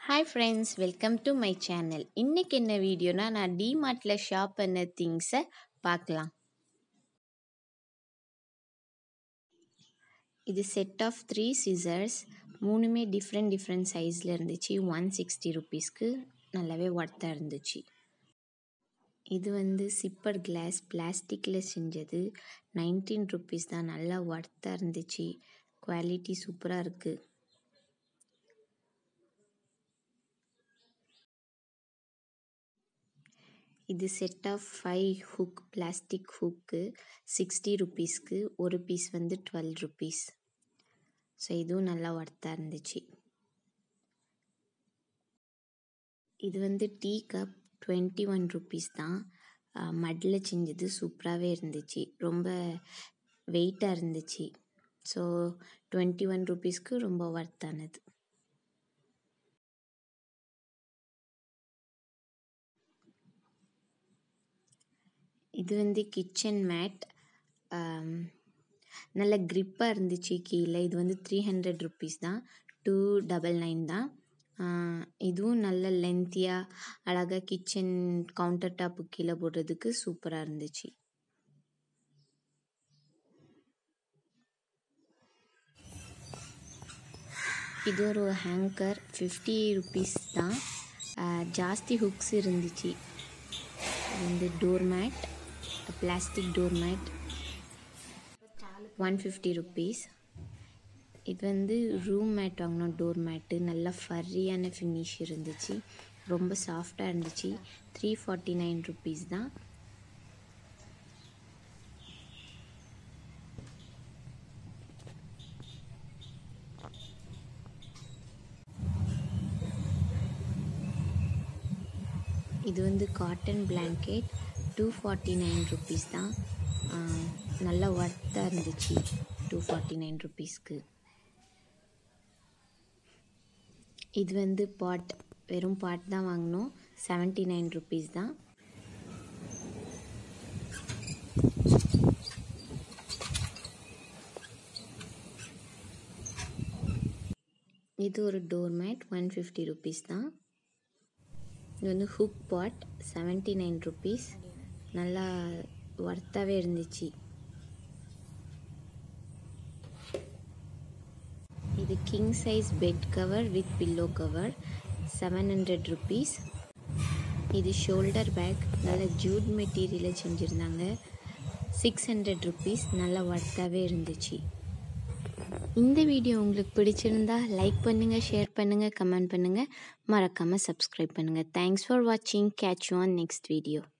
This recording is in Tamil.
hi friends welcome to my channel இன்றைக்கி என்ன வீடியோனா நான் டிமார்ட்டில் ஷாப் பண்ண திங்ஸை பார்க்கலாம் இது செட் ஆஃப் த்ரீ சிசர்ஸ் மூணுமே டிஃப்ரெண்ட் டிஃப்ரெண்ட் சைஸில் இருந்துச்சு ஒன் சிக்ஸ்டி ருபீஸ்க்கு நல்லாவே ஒர்த்தாக இருந்துச்சு இது வந்து சிப்பர் கிளாஸ் பிளாஸ்டிக்கில் செஞ்சது நைன்டீன் ருபீஸ் தான் நல்லா ஒர்த்தாக இருந்துச்சு குவாலிட்டி சூப்பராக இருக்குது இது set of five hook plastic hook sixty ருபீஸ்க்கு ஒரு பீஸ் வந்து டுவெல் ருபீஸ் ஸோ இதுவும் நல்லா ஒர்த்தாக இருந்துச்சு இது வந்து tea cup twenty one rupees தான் மட்டில் செஞ்சது சூப்பராகவே இருந்துச்சு ரொம்ப வெயிட்டாக இருந்துச்சு ஸோ டுவெண்ட்டி ஒன் ருபீஸ்க்கு ரொம்ப ஒர்த்தானது இது வந்து கிச்சன் மேட் நல்ல க்ரிப்பாக இருந்துச்சு கீழே இது வந்து த்ரீ ஹண்ட்ரட் ருபீஸ் தான் டூ டபுள் நைன் தான் இதுவும் நல்ல லென்த்தியாக அழகாக கிச்சன் கவுண்டர் டாப்பு கீழே போடுறதுக்கு சூப்பராக இருந்துச்சு இது ஒரு ஹேங்கர் ஃபிஃப்டி ருபீஸ் தான் ஜாஸ்தி ஹுக்ஸ் இருந்துச்சு இது வந்து door mat plastic door mat one fifty rupees இது வந்து ரூம் மேட் வாங்கினோம் டோர் மேட்டு நல்லா ஃபர்ரியான ஃபினிஷ் இருந்துச்சு ரொம்ப சாஃப்டாக இருந்துச்சு த்ரீ ஃபார்ட்டி நைன் ருபீஸ் தான் இது வந்து cotton blanket two forty nine rupees தான் நல்லா ஒர்த்தாக இருந்துச்சு டூ ஃபார்ட்டி நைன் ருபீஸ்க்கு இது வந்து பாட் வெறும் பாட் தான் வாங்கினோம் செவன்ட்டி நைன் ருபீஸ் தான் இது ஒரு door mat one fifty rupees தான் இது வந்து hook pot seventy nine rupees நல்லா ஒர்த்தாகவே இருந்துச்சு இது king size bed cover with pillow cover seven hundred rupees இது ஷோல்டர் பேக் நல்ல ஜூட் மெட்டீரியலில் செஞ்சுருந்தாங்க சிக்ஸ் ஹண்ட்ரட் ருபீஸ் நல்லா ஒர்த்தாகவே இருந்துச்சு இந்த வீடியோ உங்களுக்கு பிடிச்சிருந்தா லைக் பண்ணுங்கள் ஷேர் பண்ணுங்கள் கமெண்ட் பண்ணுங்கள் மறக்காமல் சப்ஸ்கிரைப் பண்ணுங்கள் தேங்க்ஸ் ஃபார் வாட்சிங் catch you on next video